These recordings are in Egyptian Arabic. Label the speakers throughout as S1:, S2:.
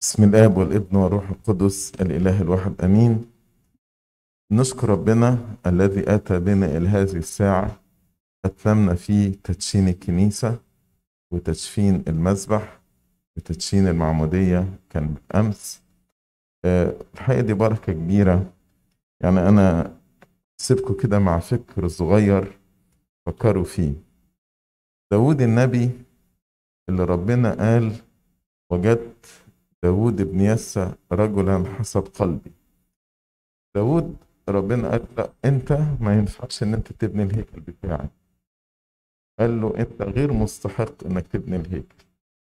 S1: بسم الآب والابن والروح القدس الإله الواحد أمين نشكر ربنا الذي أتى بنا إلى هذه الساعة أتممنا فيه تدشين الكنيسة وتدشين المذبح وتدشين المعمودية كان بالأمس آه، الحقيقة دي بركة كبيرة يعني أنا سيبكم كده مع فكر صغير فكروا فيه داود النبي اللي ربنا قال وجدت داود بن يسى رجلا حسب قلبي داود ربنا قال لا انت ما ينفعش ان انت تبني الهيكل بتاعي قال له انت غير مستحق انك تبني الهيكل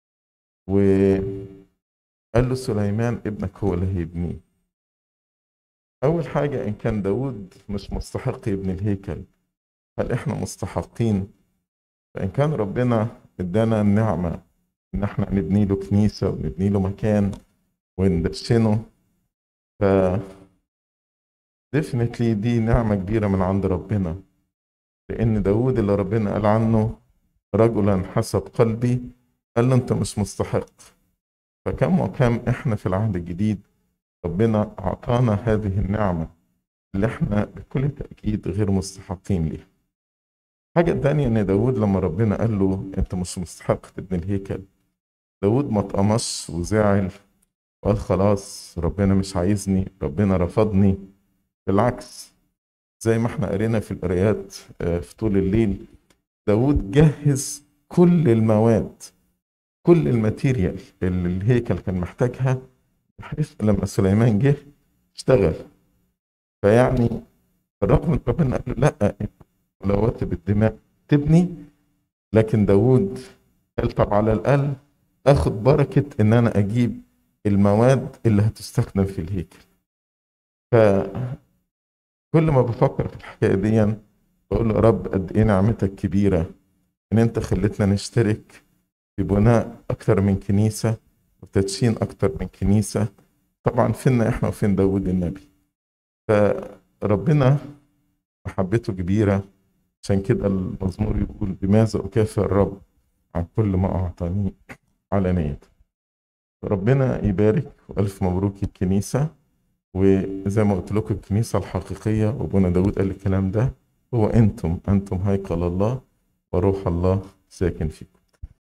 S1: وقال له سليمان ابنك هو اللي هيبنيه اول حاجة ان كان داود مش مستحق يبني الهيكل هل احنا مستحقين فان كان ربنا ادانا النعمة ان احنا نبني له كنيسة ونبني له مكان وندشنه ف definitely دي نعمة كبيرة من عند ربنا لأن داود اللي ربنا قال عنه رجلا حسب قلبي قال له أنت مش مستحق فكم وكم إحنا في العهد الجديد ربنا أعطانا هذه النعمة اللي إحنا بكل تأكيد غير مستحقين ليها حاجة تانية إن داود لما ربنا قال له أنت مش مستحق تبني الهيكل داود ما اتقمص وزعل وقال خلاص ربنا مش عايزني ربنا رفضني بالعكس زي ما احنا قرينا في القرايات آه، في طول الليل داود جهز كل المواد كل الماتيريال اللي الهيكل كان محتاجها بحيث لما سليمان جه اشتغل فيعني بالرغم من ربنا قال له لا لو بالدماء تبني لكن داود قال طب على الأقل اخد بركة ان انا اجيب المواد اللي هتستخدم في الهيكل فكل ما بفكر في الحكاية دي بقول له يا رب قد ايه نعمتك كبيرة ان انت خلتنا نشترك في بناء اكتر من كنيسة وتدشين اكتر من كنيسة طبعا فينا احنا وفين داود النبي فربنا محبته كبيرة عشان كده المزمور يقول بماذا أكافئ الرب عن كل ما أعطاني علانية ربنا يبارك وألف مبروك الكنيسة وزي ما قلت لكم الكنيسة الحقيقية وابونا داود قال الكلام ده هو أنتم أنتم هيكل الله وروح الله ساكن فيكم